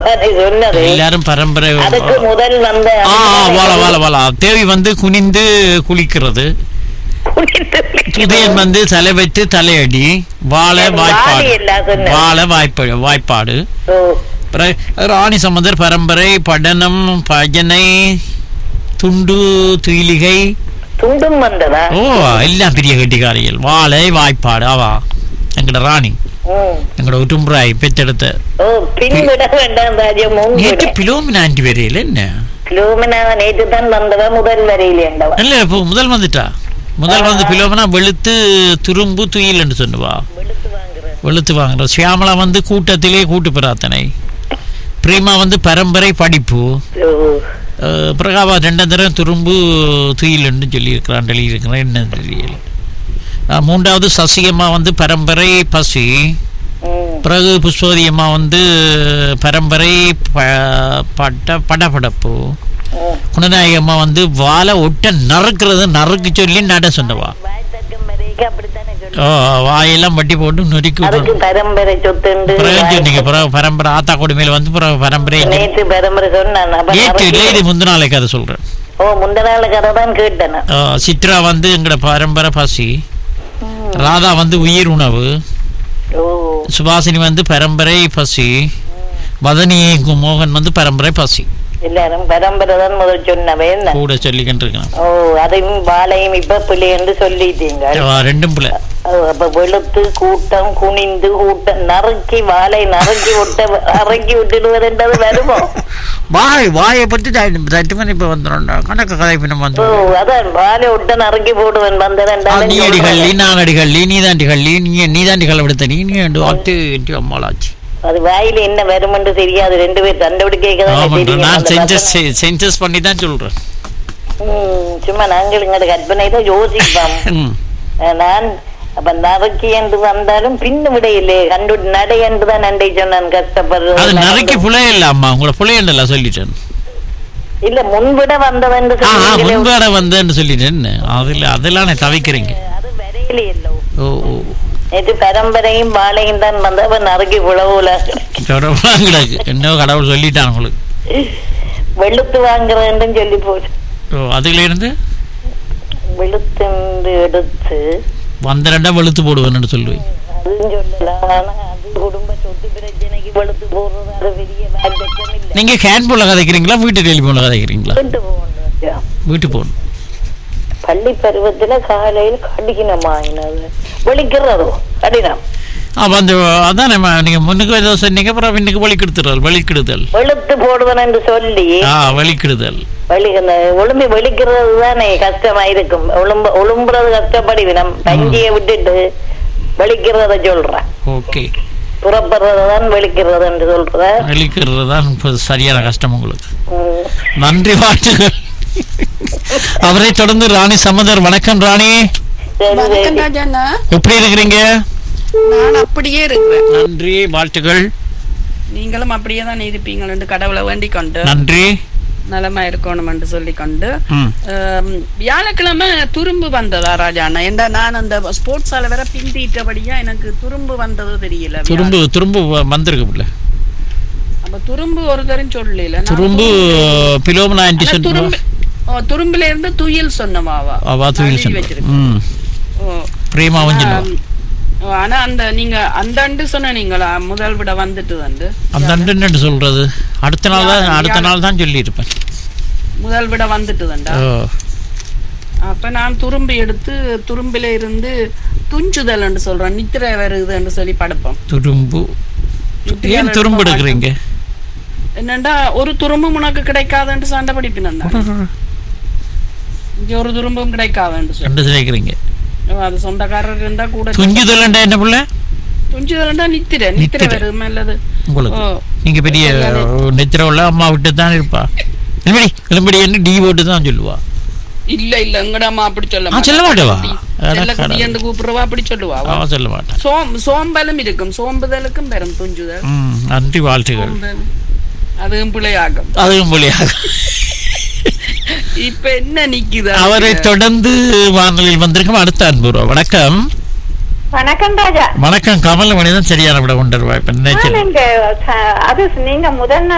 அது சொன்னது எல்லாரும் பரம்பரை அதுக்கு முதல் வந்த ஆ ஆ, வாழ வாழ வாழ தேவி வந்து குனிந்து குளிக்கிறது உதயன் வந்து தலை வைத்து தலையடி வாழை அது வாய்ப்பாடு வாழை எல்லாம் சொன்னது. வாழை வாய்ப்பாடு வாய்ப்பாடு ஓ, பிறகு ராணி சம்பந்தர் பரம்பரை படனம் பஜனை துண்டு துயிலிகை துண்டும் வந்ததா ஓ எல்லாம் பெரிய கட்டிக்காரிகள் வாழை வாய்ப்பாடு அவா எங்கட ராணி ம். எங்கட உட்டும்புராய் பெத்தெடுத்த ஓ பின்விட வேண்டாம் ராஜா மூங்கிட நேற்று பிலோமினாண்டி வரையில என்ன கிலோமினா நேற்று தான் வந்தவ முதல் வரையில என்றவ இல்ல இப்போ முதல் வந்துட்டா முதல் வந்து பிலோமினா வெளுத்து துரும்பு துயில்னு சொன்னுவா வெளுத்து வாங்குறேன் வெளுத்து வாங்குற சியாமலா வந்து கூட்டத்திலே கூட்டு பிரார்த்தனை பிரேமா வந்து பரம்பரை படிப்பு ஓ, அஹ், பிரகாவா ரெண்டாம் தரம் துரும்பு துயில்னு சொல்லியிருக்கிறான் எழுதியிருக்கிறான் என்ன தெரியல அஹ், மூன்றாவது சசிகம்மா வந்து பரம்பரை பசி ம். பிறகு புஷ்பவதி அம்மா வந்து பரம்பரை ப- பட்ட படபடப்பு ம். குணநாயகி அம்மா வந்து வாழை ஒட்ட நறுக்கிறது நறுக்கு சொல்லி நட சொன்னவா வாய் தக்கம் வரைக்கும் அப்படித்தானே சொல்லு. ஓ, வாயெல்லாம் வட்டி போட்டு நொறுக்கி அதுக்கு விடணும். பரம்பரை சொத்துண்டு பிறகு சொன்னீங்க பிறகு பரம்பரை ஆத்தா கொடுமையில வந்து பிறகு பரம்பரை நேற்று பரம்பரை சொன்னான் அப்ப நேற்று இல்லை நமக்கு- இது முந்தின நாளைக்கு அதை சொல்றேன் ஓ முந்த நாள் கதை தான் கேட்டேன் நான். ஆ, சித்ரா வந்து எங்கட பரம்பரை பசி ராதா வந்து உயிர் உணவு ஓ சுபாசினி வந்து பரம்பரை பசி வதனி மோகன் வந்து பரம்பரை பசி எல்லாரும் பரம்பரை தான் முதல் சொன்னவே என்ன கூட சொல்லிக்கிட்டு இருக்கேன் ஓ அதையும் வாழையும் இப்ப பிள்ளை என்று சொல்லிட்டீங்க ஆ, ரெண்டும் பிள்ளை ஓ, அப்ப வெளுத்து கூட்டம் குனிந்து கூட்டம் நறுக்கி வாழை நறுக்கி விட்ட அறக்கி விட்டுடுவதுன்றது வருமோ வாய் வாயை பற்றி தட்டு மணி இப்போ வந்துடும் கணக்கு கதை பின்னம் ஓ வந்துடும் அதான் வாழை விட்ட நறுக்கி போடுவேன் வந்ததென்றாலும் நீ அடி கள்ளி நான் அடி கள்ளி நீ தாண்டி கள்ளி நீ நீ தாண்டி கள்ள விடுத்த நீ நீ அட்டு எட்டு அம்மாளாச்சு அது வாயில என்ன வருமென்று தெரியாது ரெண்டு பேர் தண்டோடு கேட்கதான் ஆமாம் தெரியும் நான் அந்த சென்சஸ் வசனம். சென்சஸ் பண்ணி தான் சொல்றேன் ம், சும்மா நாங்கள் இங்க கற்பனை தான் யோசிப்போம் ம். அஹ் நான் அப்ப நறுக்கி என்று வந்தாலும் பின்னு விடையிலே கண்டு நடை என்று தான் நண்டை சொன்னான் அது கஷ்டப்படுறது நறுக்கி புலைய இல்ல அம்மா உங்களை புலையண்டல சொல்லிட்டேன் இல்ல முன்விட வந்தவென்று ஆ ஆ, சொன்னீங்களே. முன்பாட வந்தேன்னு சொல்லிட்டேன் அதுல அதெல்லாம் நான் தவிக்கிறீங்க அது வரையிலே இல்லோ ஓ ஓ நேற்று பரம்பரையும் வாழையும் தான் வந்த அப்ப நறுக்கி புலவுல தொடர்புலாம் கிடக்கு என்ன கடவுள் சொல்லிட்டான் உங்களுக்கு வெளுத்து வாங்குறேன்னு சொல்லி போச்சு ஓ அதுல இருந்து வெளுத்து எடுத்து வந்த ரெண்டா வெளுத்து போடுவேன்னு சொல்லுவேன் அதுவும் சொல்லலாம் ஆனா அது குடும்ப சொத்து பிரச்சனைக்கு வெளுத்து போடுறது அது பெரிய வார்த்தம் இல்ல நீங்க ஹேண்ட் போன்ல கதைக்கிறீங்களா வீட்டு டெலிஃபோன்ல கதைக்கிறீங்களா கொண்டு போகணும் வீட்டு போன் பள்ளி பருவத்துல காலையில் கடினமாயினது வெளிக்கிறதோ கடினம் அப்ப அந்த அதான் நம்ம நீங்க முன்னுக்கு ஏதோ சொன்னீங்க அப்புறம் பின்னுக்கு வலிக்கெடுத்துறல் வலிக்கெடுதல் வெளுத்து போடுவேன் என்று சொல்லி ஆ வலிக்கெடுதல் வெளி அந்த ஒளும்பி வெளிக்கிறது தானே கஷ்டமா இருக்கும் ஒளும்ப ஒளும்புறது கஷ்டப்படுவினம் பஞ்சியை விட்டுட்டு வெளிக்கிறத சொல்றேன் ஓகே புறப்படுறது தான் வெளிக்கிறது என்று சொல்ற வலிக்கிறது தான் இப்போ சரியான கஷ்டம் உங்களுக்கு உம். நன்றி வாழ்த்துகள் அவரை தொடர்ந்து ராணி சமந்தர் வணக்கம் ராணி சரி, வணக்கம் சரி. ராஜண்ணா எப்படி இருக்கிறீங்க நான் அப்படியே இருக்கிறேன் நன்றி வாழ்த்துகள் நீங்களும் அப்படியே தான் இருப்பீங்கள் கடவுளை வேண்டிக் கொண்டு நன்றி நலமா இருக்கணும் என்று சொல்லிக் கொண்டு ம் ஆம், வியாழக்கிழமை துரும்பு வந்ததா ராஜாண்ணா ஏண்டா நான் அந்த ஸ்போர்ட்ஸால வேற பிந்திட்டபடியா எனக்கு துரும்பு வந்தது தெரியல துரும்பு துரும்பு வ- வந்திருக்கு பிள்ளை அப்ப துரும்பு ஒரு தரம் சொல்லல நான் துரும்பு பிலோமனா ஆன்டி ஆனா துரும்பு ஓ, துரும்புல இருந்து துயில் சொன்னமாவா அவா துயில் எழுதி வச்சிருக்கு. ம் ஓ பிரேமாவும் சொல்லுவா ஆம், ஓ, ஆனா அந்த நீங்க அந்த அண்டு சொன்னீங்களா முதல் விட வந்துட்டு வந்து அந்த அண்டு சொல்றது அடுத்த நாள் தான் அடுத்த நாள் தான் சொல்லியிருப்பேன் முதல் விட வந்துட்டு தண்டா ஓ அப்ப நான் துரும்பு எடுத்து துரும்பில இருந்து துஞ்சுதல்னு சொல்றேன் நித்திரை வருதுன்னு சொல்லி படுப்போம் துரும்பு ஏன் துரும்பு எடுக்கிறீங்க என்னண்டா ஒரு துரும்பும் உனக்கு கிடைக்காதுன்னு சண்டை படிப்பினேன் இங்க ஒரு துரும்பும் கிடைக்காதுன்னு சொல்லி ரெண்டு சேர்க்கிறீங்க ஓ, அது சொந்தக்காரர் இருந்தா கூட துஞ்சுதல்ண்டா என்ன பிள்ளை துஞ்சுதல்னா நித்திரை நித்திரை நித்திரை. வருது மேலது உங்களுக்கு ஓ. நீங்க பெரிய நெத்திர உள்ள அம்மா விட்டு தான் இருப்பா எலும்படி எலும்படி என்று டி போட்டு தான் சொல்லுவா இல்ல இல்ல எங்கடாமா அப்படி சொல்ல ஆ, சொல்ல மாட்டேவா? செல்ல அட குட்டி என்று கூப்பிடுறவா அப்படி சொல்லுவா அவ. அவன் சொல்ல மாட்டான் சோம் சோம்பலும் இருக்கும் சோம்புதலுக்கும் பெரும் துஞ்சுதல் ம் நன்றி வாழ்த்துகள் சோம்பல். அதுவும் பிள்ளையாகும் அதுவும் மொழியாக இப்ப என்ன நிக்குது அவரை அதுக்கு? தொடர்ந்து வானொலியில் வந்திருக்கும் அடுத்த அன்பு வணக்கம் வணக்கம் ராஜா வணக்கம் கமலமணி தான் சரியான விட கொண்டு வருவா இப்ப நினைக்கிறேன் நீங்க ச- அது நீங்க முதல் நாள்